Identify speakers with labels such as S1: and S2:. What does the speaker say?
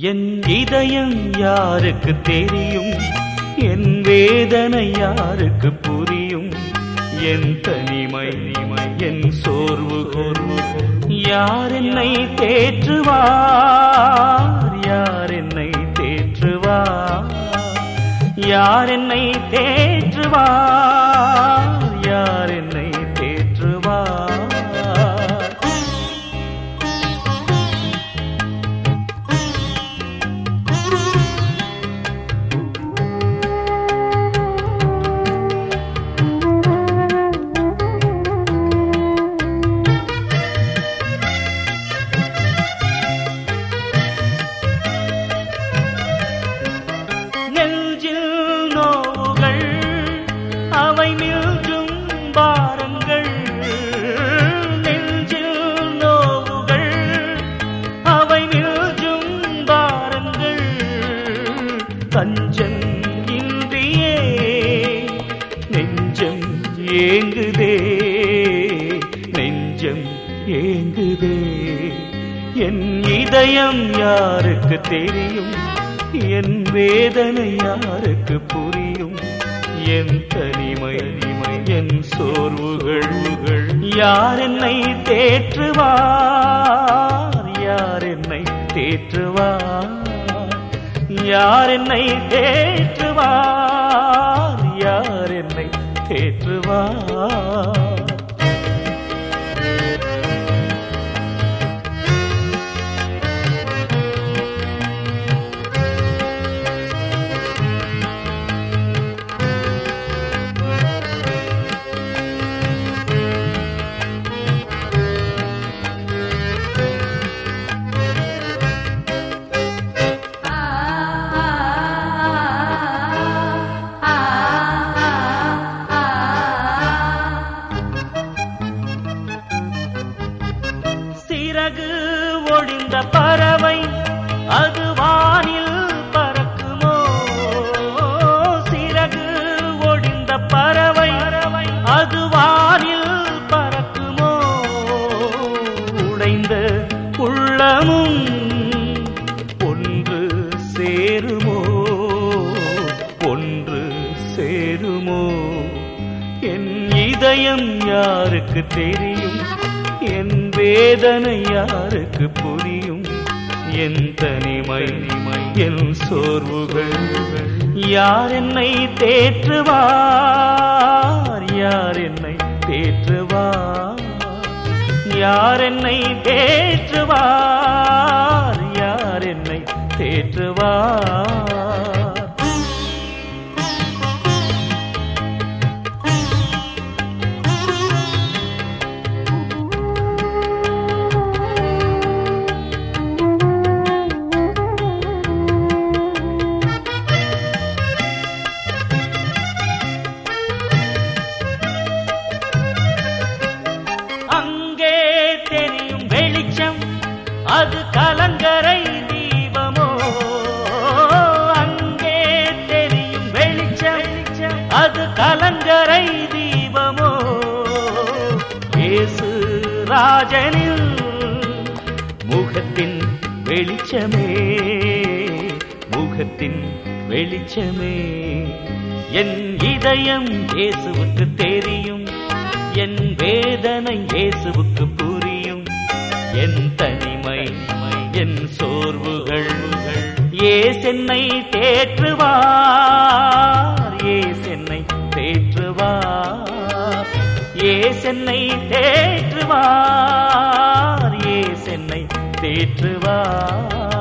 S1: என் இதயம் யாருக்கு தெரியும் என் வேதனை யாருக்கு புரியும் என் தனிமை என் சோர்வு யார் என்னை தேற்றுவார் யார் என்னை தேற்றுவார் யார் என்னை தேற்றுவார் யார் என்னை தேற்றுவார் நெஞ்சில் நோவுகள் அவை மில்கும் பாரங்கள் நெஞ்சில் நோவுகள் அவை மில்கும் பாரங்கள் தஞ்சம் இன்றியே நெஞ்சம் ஏங்குதே நெஞ்சம் ஏங்குதே என் இதயம் யாருக்கு தெரியும் என் வேதனை யாருக்கு புரியும் என் தனிமை என் சோர்வுகள் யார் என்னை தேற்றுவார் யார் என்னை தேற்றுவார் யார் என்னை தேற்றுவார் யார் என்னை தேற்றுவார் சிறகு ஒடிந்த பறவை அது வானில் பறக்குமோ சிறகு ஒடிந்த பறவை அது வானில் பறக்குமோ உடைந்த உள்ளமும் ஒன்று சேருமோ ஒன்று சேருமோ என் இதயம் யாருக்கு தெரியும் என் வேதனை யாருக்கு புரியும் என் தனிமை என் சோர்வுகள் யார் என்னை தேற்றுவார் யார் என்னை தேற்றுவார் யார் என்னை தேற்றுவார் யார் என்னை தேற்றுவார் அங்கே தெரியும் வெளிச்சம் அது கலங்கரை தீபமோ அங்கே தெரியும் வெளிச்சம் அது கலங்கரை தீபமோ இயேசு ராஜனில் முகத்தின் வெளிச்சமே முகத்தின் வெளிச்சமே என் இதயம் இயேசுவுக்கு தெரியும் என் வேதனை இயேசுவுக்கு புரியும் என் தனிமை என் சோர்வுகள் ஏசென்னை தேற்றுவார் ஏசென்னை தேற்றுவார் ஏசென்னை தேற்றுவார் ஏசென்னை தேற்றுவார்